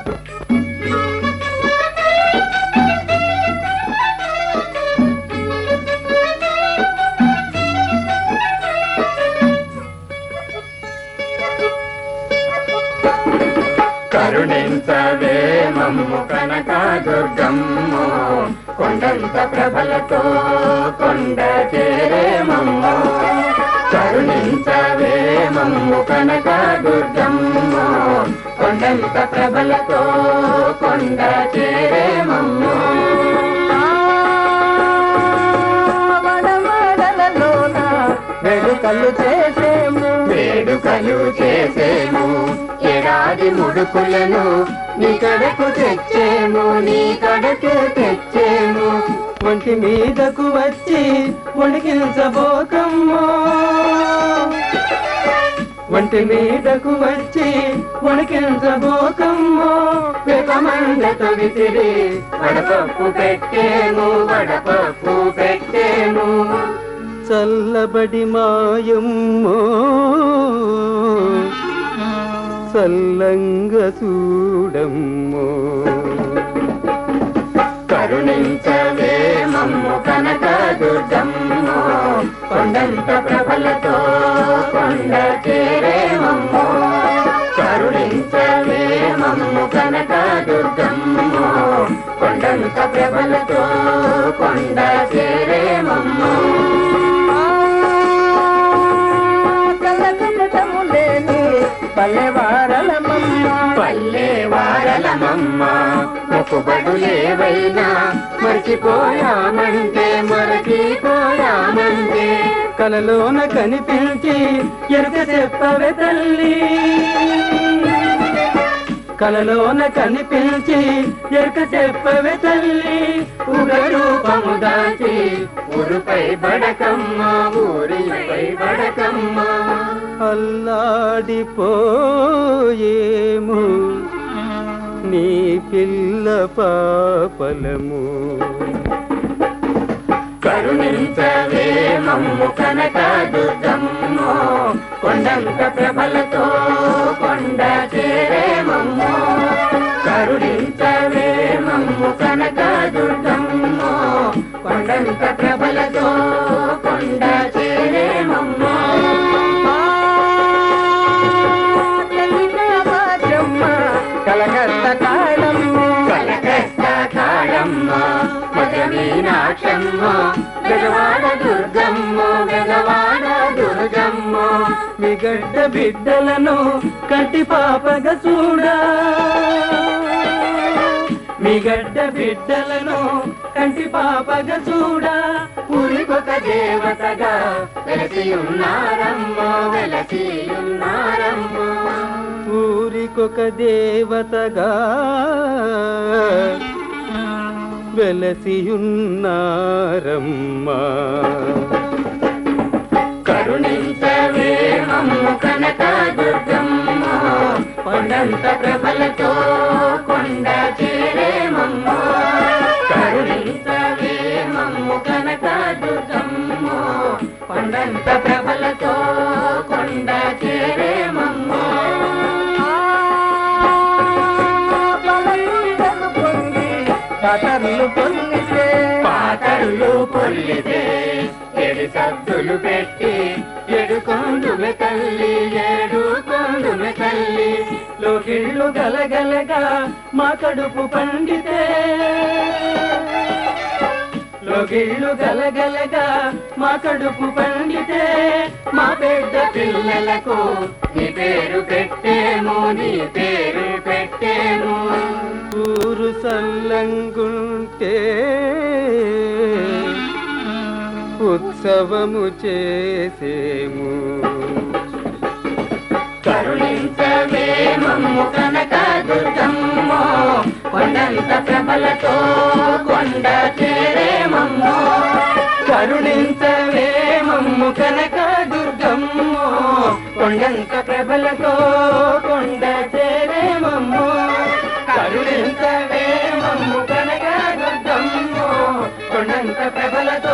కరుణించవే మమ్ము కనక దుర్గమ్ము కొండంత ప్రభలతో కొండ చేరే మమ్ము కరుణించవే మమ్ము కనక దుర్గమ్ము కొండంత ప్రభలతో కొండ చేరే మమ్ము వడవడలలోన వేడుకలు చేసేము వేడుకలు చేసేము ఏడాది ముడుకులను నీ కడకు తెచ్చేము నీ కడకు తెచ్చేము ఒంటి మీదకు వచ్చి వణికించబోకమ్మో ఒంటి మీదకు వచ్చి వణికించబోకమ్మో వెగమండతో విసిరి వడపప్పు పెట్టేము వడపప్పు పెట్టేము చల్లబడి మాయమ్మో చల్లంగ చూడమ్మో కరుణించవే మమ్ము కనక దుర్గమ్ము కొండంత ప్రభలతో కొండ చేరే మమ్ము కరుణించవే మమ్ము కనక దుర్గమ్ము కొండంత ప్రభలతో కొండ చేరే మమ్ము కలకలటము లేని పల్లెవారలమమ్మ పల్లె వారలమమ్మ మొక్కుబడులేవైనా మర్చిపోయామంటే మరచిపోయామంటే కలలోన కనిపించి ఎరుక చెప్పవే తల్లి కలలోన కనిపించి ఎరుక చెప్పవే తల్లి ఉగ రూపము దాచి ఊరుపై బడకమ్మ ఊరిపై బడకమ్మ అల్లాడిపోయేము నీ పిల్ల పాపలము కరుణించవే మమ్ము కనక దుర్గమ్ము కొండంత ప్రభలతో కొండ చేరే మమ్ము కరుణించవే మమ్ము కనక దుర్గమ్ము కొండంత ప్రభలతో కొండ చేరే మమ్ము కలకత్త కాళమ్మ కలకత్త కాళమ్మ మగ మీనాక్షమ్మ బెజవాడ దుర్గమ్మ బెజవాడ దుర్గమ్మ మీ గడ్డ బిడ్డలను కంటి పాపగా చూడా మీ గడ్డ బిడ్డలను కంటి పాపగా చూడా ఊరికొక దేవతగా వెలసి ఉన్నారమ్మ వెలసి ఉన్నారమ్మ ఊరికొక దేవతగా వెలసియున్నారమ్మా కరుణించవే మమ్ము కనక దుర్గమ్మ కొండంత ప్రభలతో కొండ చేరే మమ్మ కరుణించవే మమ్ము కనక దుర్గమ్మ కొండంత ప్రభలతో కొండ చేరే మమ్మ పాటర్లు పొందితే పాతరులు పొల్లితే ఎడి సద్దులు పెట్టి ఎడుకొందుమె తల్లి ఏడుకొందుమె తల్లి లోకిళ్ళు గలగలగా మా కడుపు పండితే లోకిళ్ళు గలగలగా మా కడుపు పండితే మా బిడ్డ పిల్లలకు నీ పేరు పెట్టేము నీ పేరు పెట్టేము ఊరు సల్లంగుంటే ఉత్సవము చేసేము కరుణించవే మమ్ము కనక దుర్గమ్మ కొండంత ప్రభలతో కొండ చేరే మమ్ము కరుణించవే మమ్ము కనక దుర్గమ్మ కొండంత ప్రభలతో కొండ చేరేమమ్ము కరుణించవే మమ్ము కనక దుర్గమ్మ కొండంత ప్రభలతో